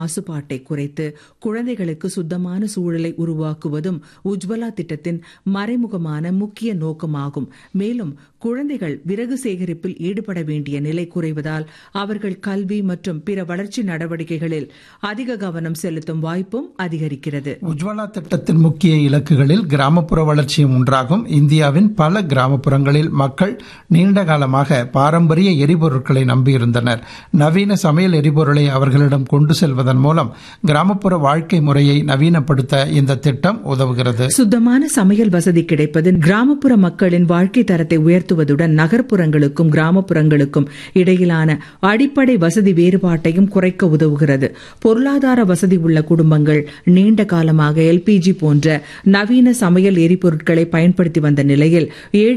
மாசுபாட்டை குறைத்து குழந்தைகளுக்கு சுத்தமான சூழலை உருவாக்குவதும் உஜ்வலா திட்டத்தின் மறைமுகமான முக்கிய நோக்கமாகும் மேலும் குழந்தைகள் விறகு சேகரிப்பில் ஈடுபட வேண்டிய நிலை குறைவதால் அவர்கள் கல்வி மற்றும் பிற வளர்ச்சி நடவடிக்கைகளில் அதிக கவனம் செலுத்தும் வாய்ப்பும் அதிகரிக்கிறது உஜ்வாலா திட்டத்தின் முக்கிய இலக்குகளில் கிராமப்புற வளர்ச்சியும் ஒன்றாகும் இந்தியாவின் பல கிராமப்புறங்களில் மக்கள் நீண்ட காலமாக பாரம்பரிய எரிபொருட்களை நம்பியிருந்தனர் நவீன சமையல் எரிபொருளை அவர்களிடம் கொண்டு செல்வதன் மூலம் கிராமப்புற வாழ்க்கை முறையை நவீனப்படுத்த இந்த திட்டம் உதவுகிறது சுத்தமான சமையல் வசதி கிடைப்பது கிராமப்புற மக்களின் வாழ்க்கை தரத்தை உயர்த்துவதுடன் நகர்ப்புறங்களுக்கும் கிராமப்புறங்களுக்கும் இடையிலான அடிப்படை வசதி வேறுபாட்டையும் குறைக்க உதவுகிறது பொருளாதார வசதி உள்ள குடும்பங்கள் நீண்ட காலமாக எல்பிஜி போன்ற நவீன சமையல் எரிபொருட்களை பயன்படுத்தி வந்த நிலையில் ஏழை